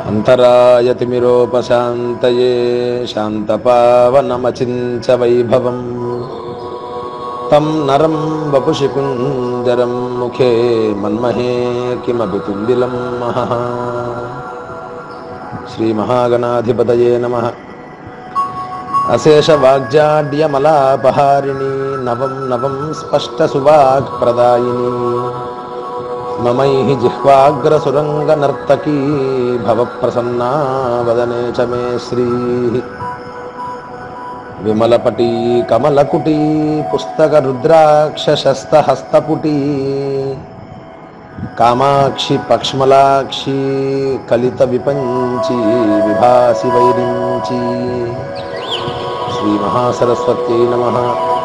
अन्तरायतिमिरोपशान्तये शान्तपावनमचिञ्च वैभवम् तं नरं वपुषि कुञ्जरं मुखे मन्महे किमपि तुन्दिलं महः श्रीमहागणाधिपतये नमः अशेषवाग्जाड्यमलापहारिणी नवं नवं स्पष्टसुवाक्प्रदायिनी ममैः जिह्वाग्रसुरङ्गनर्तकी भवप्रसन्ना वदने च मे श्रीः विमलपटी कमलकुटी पुस्तकरुद्राक्षशस्तहस्तपुटी कामाक्षि पक्ष्मलाक्षी कलितविपञ्ची विभासि वैरिञ्ची श्रीमहासरस्वत्यै नमः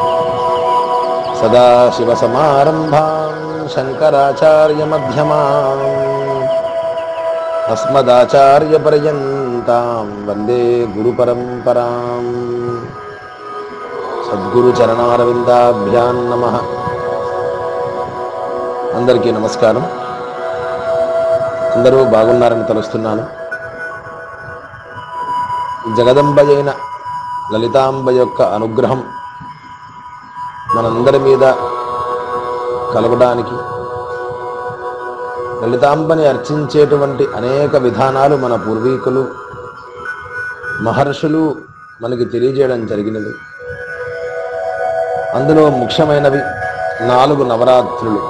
सदाशिवसमारम्भां शङ्कराचार्यमध्यमाम् अस्मदाचार्यपर्यन्तां वन्दे गुरुपरम्पराम् సద్గురుచరణారవిందాభ్యాం నమ అందరికీ నమస్కారం అందరూ బాగున్నారని తలుస్తున్నాను జగదంబ అయిన లలితాంబ యొక్క అనుగ్రహం మనందరి మీద కలగడానికి లలితాంబని అర్చించేటువంటి అనేక విధానాలు మన పూర్వీకులు మహర్షులు మనకి తెలియజేయడం జరిగినది అందులో ముఖ్యమైనవి నాలుగు నవరాత్రులు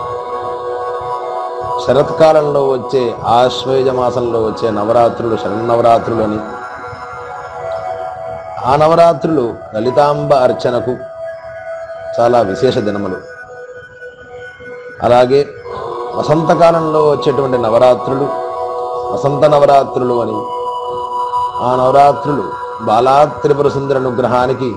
శరత్కాలంలో వచ్చే ఆశ్వేజ మాసంలో వచ్చే నవరాత్రులు శరన్నవరాత్రులు అని ఆ నవరాత్రులు లలితాంబ అర్చనకు చాలా విశేష దినములు అలాగే వసంతకాలంలో వచ్చేటువంటి నవరాత్రులు వసంత నవరాత్రులు అని ఆ నవరాత్రులు బాలా త్రిపుర సుందర అనుగ్రహానికి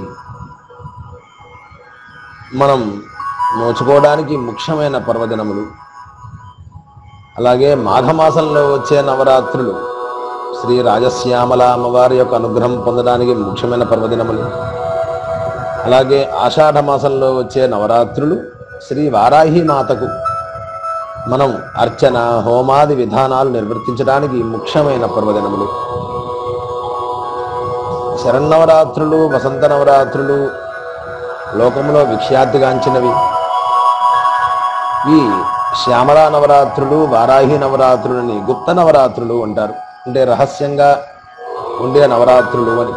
మనం నోచుకోవడానికి ముఖ్యమైన పర్వదినములు అలాగే మాఘమాసంలో వచ్చే నవరాత్రులు శ్రీ రాజశ్యామల అమ్మవారి యొక్క అనుగ్రహం పొందడానికి ముఖ్యమైన పర్వదినములు అలాగే ఆషాఢ మాసంలో వచ్చే నవరాత్రులు శ్రీ వారాహి మాతకు మనం అర్చన హోమాది విధానాలు నిర్వర్తించడానికి ముఖ్యమైన పర్వదినములు శరన్నవరాత్రులు వసంత నవరాత్రులు లోకంలో విఖ్యాతిగాంచినవి ఈ శ్యామలా నవరాత్రులు వారాహి నవరాత్రులని గుప్త నవరాత్రులు అంటారు అంటే రహస్యంగా ఉండే నవరాత్రులు అని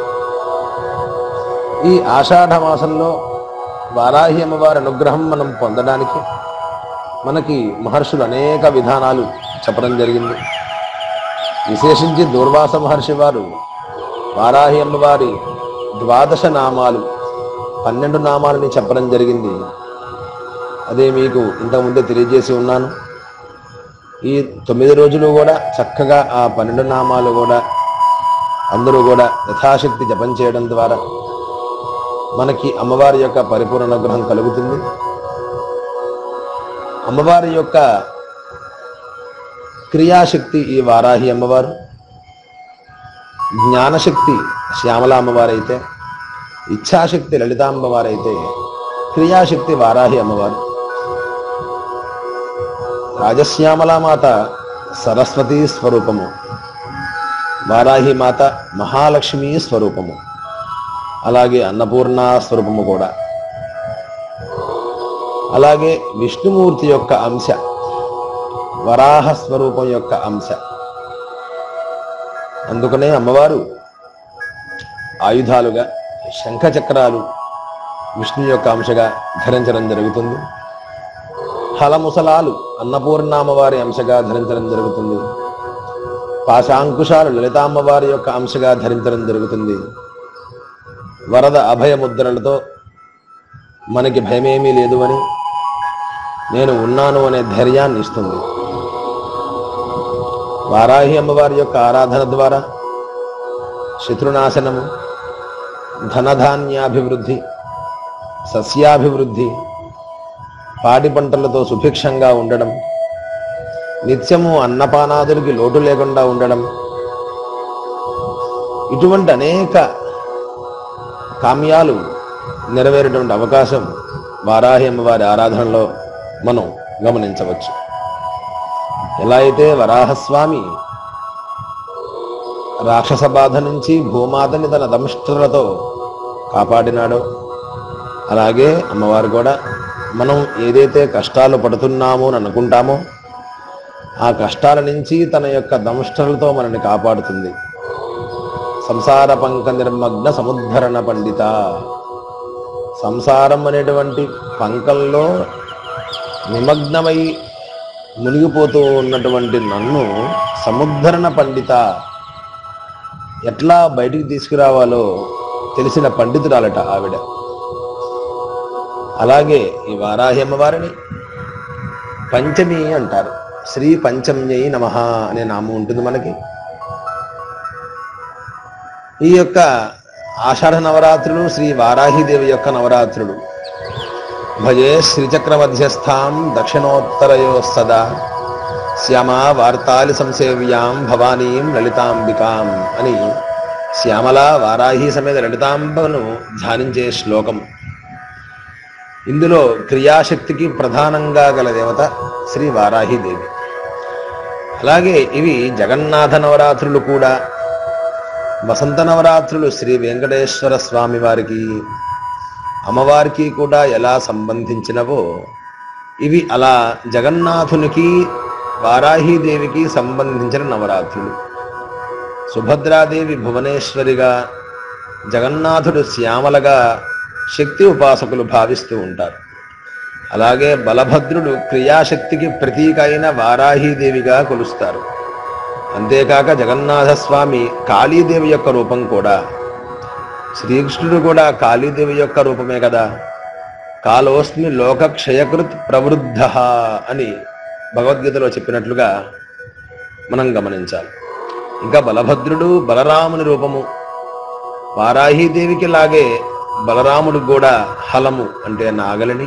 ఈ ఆషాఢ మాసంలో వారాహి అమ్మవారి అనుగ్రహం మనం పొందడానికి మనకి మహర్షులు అనేక విధానాలు చెప్పడం జరిగింది విశేషించి దూర్వాస మహర్షి వారు వారాహి అమ్మవారి ద్వాదశ నామాలు పన్నెండు నామాలని చెప్పడం జరిగింది అదే మీకు ఇంతకుముందే తెలియజేసి ఉన్నాను ఈ తొమ్మిది రోజులు కూడా చక్కగా ఆ పన్నెండు నామాలు కూడా అందరూ కూడా యథాశక్తి జపం చేయడం ద్వారా మనకి అమ్మవారి యొక్క పరిపూర్ణ అనుగ్రహం కలుగుతుంది అమ్మవారి యొక్క క్రియాశక్తి ఈ వారాహి అమ్మవారు జ్ఞానశక్తి శ్యామల అమ్మవారైతే ఇచ్ఛాశక్తి లలితాంబవారైతే క్రియాశక్తి వారాహి అమ్మవారు రాజశ్యామల మాత సరస్వతీ స్వరూపము వారాహి మాత మహాలక్ష్మి స్వరూపము అలాగే అన్నపూర్ణ స్వరూపము కూడా అలాగే విష్ణుమూర్తి యొక్క అంశ వరాహ స్వరూపం యొక్క అంశ అందుకనే అమ్మవారు ఆయుధాలుగా శంఖ చక్రాలు విష్ణు యొక్క అంశగా ధరించడం జరుగుతుంది హలముసలాలు అన్నపూర్ణామ్మవారి అంశగా ధరించడం జరుగుతుంది పాశాంకుశాలు లలితామ్మవారి యొక్క అంశగా ధరించడం జరుగుతుంది వరద అభయ ముద్రలతో మనకి భయమేమీ లేదు అని నేను ఉన్నాను అనే ధైర్యాన్ని ఇస్తుంది వారాహి అమ్మవారి యొక్క ఆరాధన ద్వారా శత్రునాశనము ధనధాన్యాభివృద్ధి సస్యాభివృద్ధి పాడి పంటలతో సుభిక్షంగా ఉండడం నిత్యము అన్నపానాదులకి లోటు లేకుండా ఉండడం ఇటువంటి అనేక కామ్యాలు నెరవేరేటువంటి అవకాశం వారాహి అమ్మవారి ఆరాధనలో మనం గమనించవచ్చు ఎలా అయితే వరాహస్వామి రాక్షస బాధ నుంచి భూమాతని తన దంష్ట్రులతో కాపాడినాడో అలాగే అమ్మవారు కూడా మనం ఏదైతే కష్టాలు పడుతున్నామో అని అనుకుంటామో ఆ కష్టాల నుంచి తన యొక్క దంష్ట్రులతో మనల్ని కాపాడుతుంది సంసార పంక నిర్మగ్న సముద్ధరణ పండిత సంసారం అనేటువంటి పంకంలో నిమగ్నమై మునిగిపోతూ ఉన్నటువంటి నన్ను సముద్ధరణ పండిత ఎట్లా బయటికి తీసుకురావాలో తెలిసిన పండితురాలట ఆవిడ అలాగే ఈ వారాహి అమ్మవారిని పంచమి అంటారు శ్రీ పంచమ్యై నమ అనే నామం ఉంటుంది మనకి ఈ యొక్క ఆషాఢ నవరాత్రులు శ్రీ వారాహిదేవి యొక్క నవరాత్రులు భజే శ్రీచక్ర మధ్యస్థాం దక్షిణోత్తరయో సదా శ్యామ వార్తాలి సంసేవ్యాం భవానీం లలితాంబికాం అని శ్యామల వారాహి సమేత లలితాంబను ధ్యానించే శ్లోకం ఇందులో క్రియాశక్తికి ప్రధానంగా గల దేవత శ్రీ వారాహిదేవి అలాగే ఇవి జగన్నాథ నవరాత్రులు కూడా వసంత నవరాత్రులు శ్రీ వెంకటేశ్వర స్వామి వారికి అమ్మవారికి కూడా ఎలా సంబంధించినవో ఇవి అలా జగన్నాథునికి వారాహీదేవికి సంబంధించిన నవరాత్రులు సుభద్రాదేవి భువనేశ్వరిగా జగన్నాథుడు శ్యామలగా శక్తి ఉపాసకులు భావిస్తూ ఉంటారు అలాగే బలభద్రుడు క్రియాశక్తికి ప్రతీక అయిన వారాహీదేవిగా కొలుస్తారు అంతేకాక జగన్నాథ స్వామి కాళీదేవి యొక్క రూపం కూడా శ్రీకృష్ణుడు కూడా కాళీదేవి యొక్క రూపమే కదా కాలోస్మి లోక క్షయకృత్ ప్రవృద్ధ అని భగవద్గీతలో చెప్పినట్లుగా మనం గమనించాలి ఇంకా బలభద్రుడు బలరాముని రూపము వారాహీదేవికి లాగే బలరాముడు కూడా హలము అంటే నాగలిని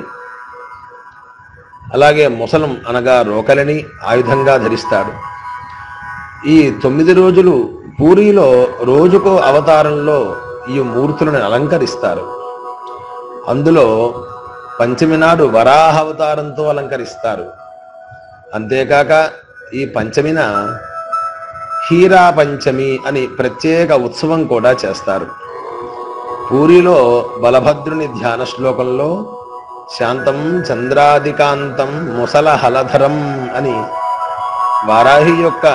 అలాగే ముసలం అనగా రోకలిని ఆయుధంగా ధరిస్తాడు ఈ తొమ్మిది రోజులు పూరిలో రోజుకో అవతారంలో ఈ మూర్తులను అలంకరిస్తారు అందులో పంచమి నాడు వరాహ అవతారంతో అలంకరిస్తారు అంతేకాక ఈ పంచమిన హీరా పంచమి అని ప్రత్యేక ఉత్సవం కూడా చేస్తారు పూరిలో బలభద్రుని ధ్యాన శ్లోకంలో శాంతం చంద్రాదికాంతం ముసల హలధరం అని వారాహి యొక్క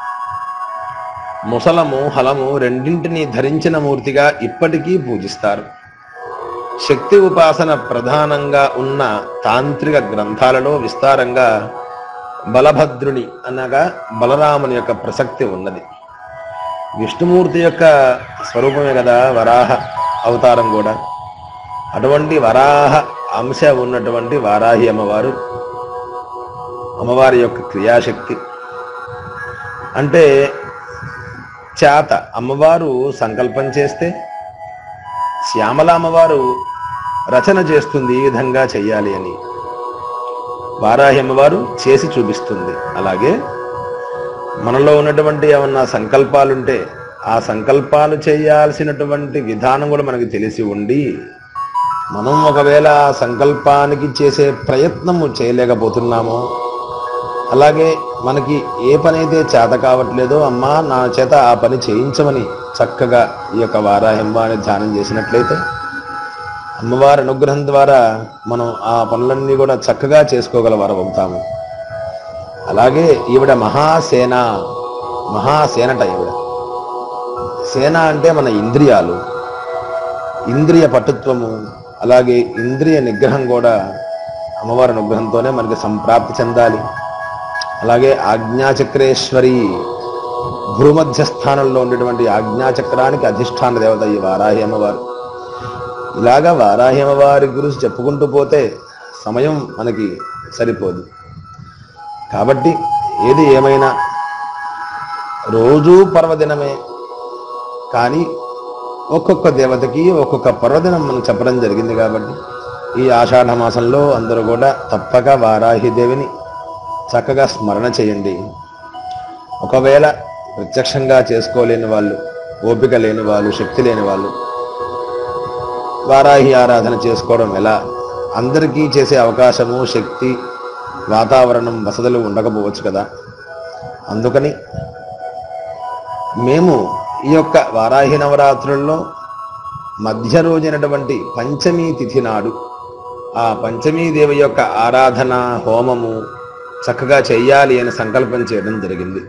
ముసలము హలము రెండింటినీ ధరించిన మూర్తిగా ఇప్పటికీ పూజిస్తారు శక్తి ఉపాసన ప్రధానంగా ఉన్న తాంత్రిక గ్రంథాలలో విస్తారంగా బలభద్రుని అనగా బలరాముని యొక్క ప్రసక్తి ఉన్నది విష్ణుమూర్తి యొక్క స్వరూపమే కదా వరాహ అవతారం కూడా అటువంటి వరాహ అంశ ఉన్నటువంటి వారాహి అమ్మవారు అమ్మవారి యొక్క క్రియాశక్తి అంటే చేత అమ్మవారు సంకల్పం చేస్తే శ్యామల అమ్మవారు రచన చేస్తుంది ఈ విధంగా చెయ్యాలి అని వారాహి అమ్మవారు చేసి చూపిస్తుంది అలాగే మనలో ఉన్నటువంటి ఏమన్నా సంకల్పాలుంటే ఆ సంకల్పాలు చేయాల్సినటువంటి విధానం కూడా మనకి తెలిసి ఉండి మనం ఒకవేళ ఆ సంకల్పానికి చేసే ప్రయత్నము చేయలేకపోతున్నామో అలాగే మనకి ఏ పని అయితే చేత కావట్లేదో అమ్మా నా చేత ఆ పని చేయించమని చక్కగా ఈ యొక్క వారాహింబాన్ని ధ్యానం చేసినట్లయితే అమ్మవారి అనుగ్రహం ద్వారా మనం ఆ పనులన్నీ కూడా చక్కగా చేసుకోగల వారం అవుతాము అలాగే ఈవిడ మహాసేన మహాసేనట ఈవిడ సేన అంటే మన ఇంద్రియాలు ఇంద్రియ పటుత్వము అలాగే ఇంద్రియ నిగ్రహం కూడా అమ్మవారి అనుగ్రహంతోనే మనకి సంప్రాప్తి చెందాలి అలాగే ఆజ్ఞాచక్రేశ్వరి భూమధ్య స్థానంలో ఉండేటువంటి ఆజ్ఞాచక్రానికి అధిష్టాన దేవత ఈ వారాహి అమ్మవారు ఇలాగా వారాహి అమ్మవారి గురించి చెప్పుకుంటూ పోతే సమయం మనకి సరిపోదు కాబట్టి ఏది ఏమైనా రోజూ పర్వదినమే కానీ ఒక్కొక్క దేవతకి ఒక్కొక్క పర్వదినం మనం చెప్పడం జరిగింది కాబట్టి ఈ ఆషాఢ మాసంలో అందరూ కూడా తప్పక వారాహి దేవిని చక్కగా స్మరణ చేయండి ఒకవేళ ప్రత్యక్షంగా చేసుకోలేని వాళ్ళు ఓపిక లేని వాళ్ళు శక్తి లేని వాళ్ళు వారాహి ఆరాధన చేసుకోవడం ఎలా అందరికీ చేసే అవకాశము శక్తి వాతావరణం వసతులు ఉండకపోవచ్చు కదా అందుకని మేము ఈ యొక్క వారాహి నవరాత్రుల్లో మధ్య రోజైనటువంటి పంచమీ తిథి నాడు ఆ పంచమీ దేవి యొక్క ఆరాధన హోమము చక్కగా చెయ్యాలి అని సంకల్పం చేయడం జరిగింది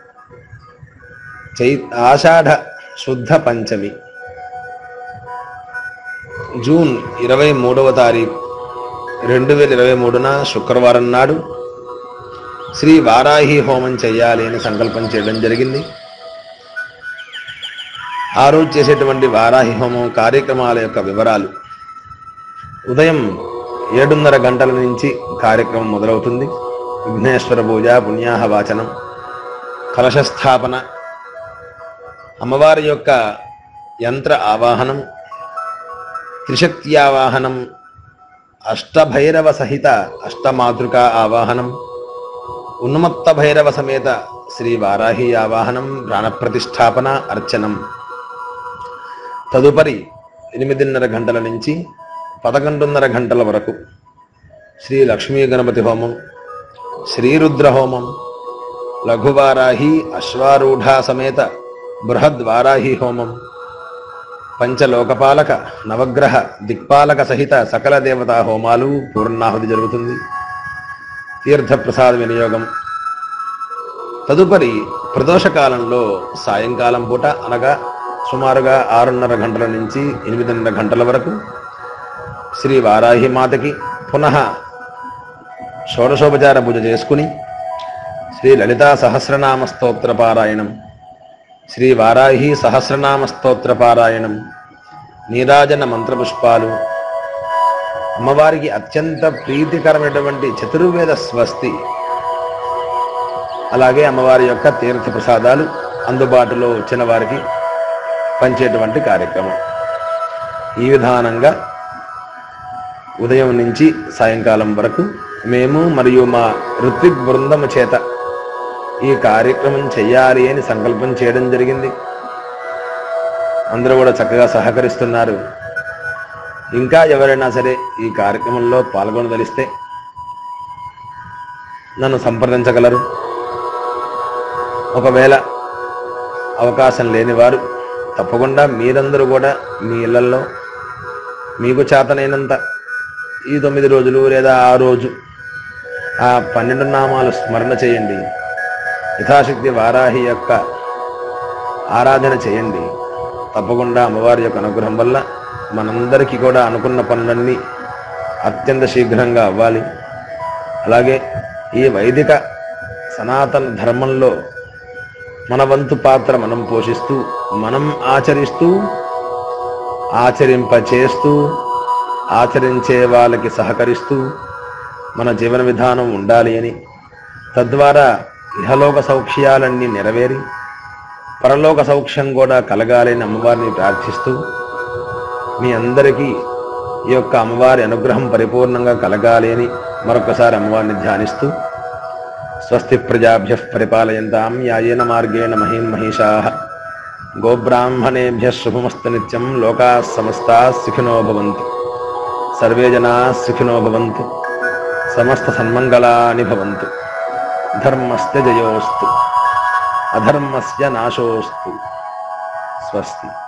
చై ఆషాఢ శుద్ధ పంచమి జూన్ ఇరవై మూడవ తారీఖు రెండు వేల ఇరవై మూడున శుక్రవారం నాడు శ్రీ వారాహి హోమం చేయాలి అని సంకల్పం చేయడం జరిగింది ఆ రోజు చేసేటువంటి వారాహి హోమం కార్యక్రమాల యొక్క వివరాలు ఉదయం ఏడున్నర గంటల నుంచి కార్యక్రమం మొదలవుతుంది విఘ్నేశ్వర పూజ పుణ్యాహ వాచనం కలశస్థాపన అమ్మవారి యొక్క యంత్ర ఆవాహనం త్రిశక్త్యావాహనం అష్టభైరవ సహిత అష్టమాతృకా ఆవాహనం ఉన్మత్త భైరవ సమేత శ్రీ వారాహి ఆవాహనం ప్రాణప్రతిష్టాపన అర్చనం తదుపరి ఎనిమిదిన్నర గంటల నుంచి పదకొండున్నర గంటల వరకు శ్రీ లక్ష్మీ గణపతి హోమం శ్రీరుద్ర హోమం లఘువారాహి అశ్వారూఢ సమేత బృహద్వారాహి హోమం పంచలోకపాలక నవగ్రహ దిక్పాలక సహిత సకల దేవతా హోమాలు పూర్ణాహుతి జరుగుతుంది తీర్థప్రసాద వినియోగం తదుపరి ప్రదోషకాలంలో సాయంకాలం పూట అనగా సుమారుగా ఆరున్నర గంటల నుంచి ఎనిమిదిన్నర గంటల వరకు శ్రీ వారాహి మాతకి పునః షోడశోపచార పూజ చేసుకుని శ్రీ లలితా సహస్రనామ స్తోత్ర పారాయణం శ్రీ వారాహి సహస్రనామ స్తోత్ర పారాయణం నీరాజన మంత్రపుష్పాలు అమ్మవారికి అత్యంత ప్రీతికరమైనటువంటి చతుర్వేద స్వస్తి అలాగే అమ్మవారి యొక్క తీర్థ ప్రసాదాలు అందుబాటులో వచ్చిన వారికి పంచేటువంటి కార్యక్రమం ఈ విధానంగా ఉదయం నుంచి సాయంకాలం వరకు మేము మరియు మా ఋత్విక్ బృందము చేత ఈ కార్యక్రమం చెయ్యాలి అని సంకల్పం చేయడం జరిగింది అందరూ కూడా చక్కగా సహకరిస్తున్నారు ఇంకా ఎవరైనా సరే ఈ కార్యక్రమంలో పాల్గొనదలిస్తే నన్ను సంప్రదించగలరు ఒకవేళ అవకాశం లేనివారు తప్పకుండా మీరందరూ కూడా మీ ఇళ్లలో మీకు చేతనైనంత ఈ తొమ్మిది రోజులు లేదా ఆ రోజు ఆ పన్నెండు నామాలు స్మరణ చేయండి యథాశక్తి వారాహి యొక్క ఆరాధన చేయండి తప్పకుండా అమ్మవారి యొక్క అనుగ్రహం వల్ల మనందరికీ కూడా అనుకున్న పనులన్నీ అత్యంత శీఘ్రంగా అవ్వాలి అలాగే ఈ వైదిక సనాతన ధర్మంలో మన వంతు పాత్ర మనం పోషిస్తూ మనం ఆచరిస్తూ ఆచరింపచేస్తూ ఆచరించే వాళ్ళకి సహకరిస్తూ మన జీవన విధానం ఉండాలి అని తద్వారా ఇహలోక సౌఖ్యాలన్నీ నెరవేరి పరలోక సౌఖ్యం కూడా కలగాలి అని అమ్మవారిని ప్రార్థిస్తూ మీ అందరికీ ఈ యొక్క అమ్మవారి అనుగ్రహం పరిపూర్ణంగా కలగాలి అని మరొకసారి అమ్మవారిని ధ్యానిస్తూ స్వస్తి ప్రజాభ్య పరిపాలయంతాం యాయేన మార్గేణ మహిం మహిషా గోబ్రాహ్మణేభ్య శుభమస్తు నిత్యం లోకా సమస్తా సుఖినో భవంతు సర్వే జనా సుఖినో భవంతు సమస్త సన్మంగళాని భవంతు ధర్మస్య జయోస్తు అధర్మస్య నాశోస్తు స్వస్తి